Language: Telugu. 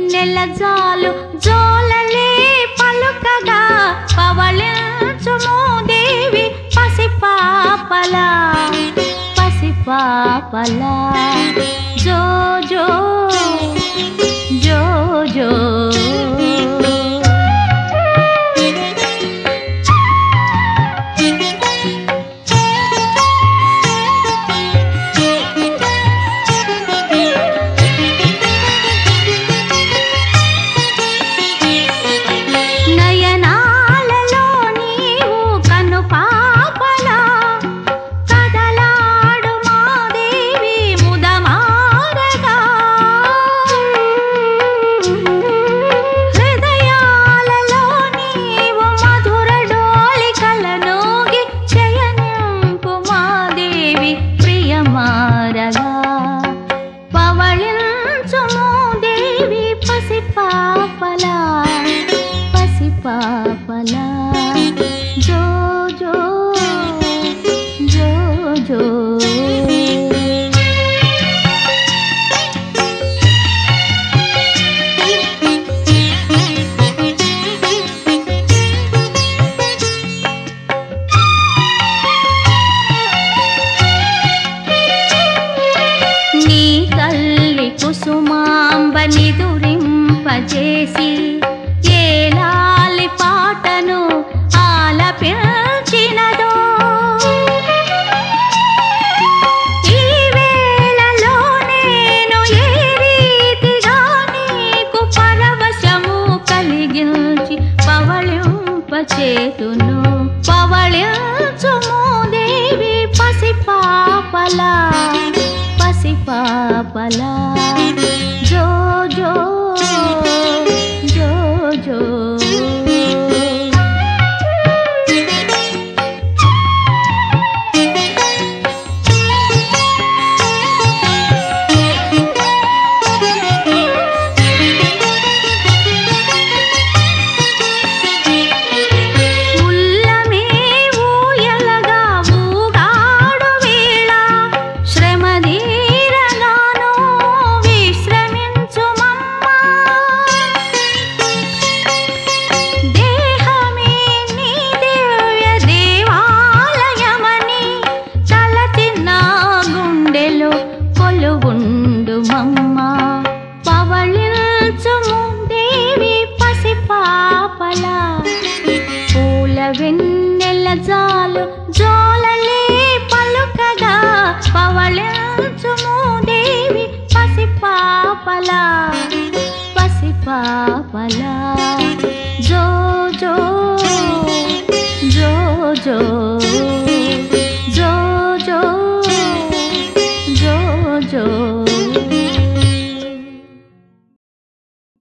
వెన్నెల జాలు జోలలే పలుకగా పవళించుము దేవి పసిపాపలా పసిపాపలా జో జో జో జో నయనాలలో నీవు కను పాపలా కదలాడు మాదేవి ముదమారగా హృదయాలలో నీవు మధుర డోలికలనోగి శయనింపు మాదేవి ప్రియమారగా పవళించుము దేవి పసిపాపలా పసిపాపలా జో జో జో జో నీ తల్లి కుసుమాంబ నిదురింపజేసి ఏలాలి పాటను ఆలపించినదో ఈ వేళలో నేను ఏ రీతిగా నీకు పరవశము కలిగించి పవళింపచేతును పవళించుము దేవి పసిపాపలా పసిపాపలా జో జో జో జో ఉల్లమే ఊయలగా ఊగాడు వేళ శ్రమదీరగాను విశ్రమించుమమ్మా దేహమే నీ దివ్య దేవాలయమని తలచిన గుండెలో కొలువుండు మమ్మా పవళించుము దేవి పసిపాపలా పూల వెన్నెల జాలు జోలలే పలుకగా పవళించుము దేవి పసిపాపలా పసిపాపలా జో జో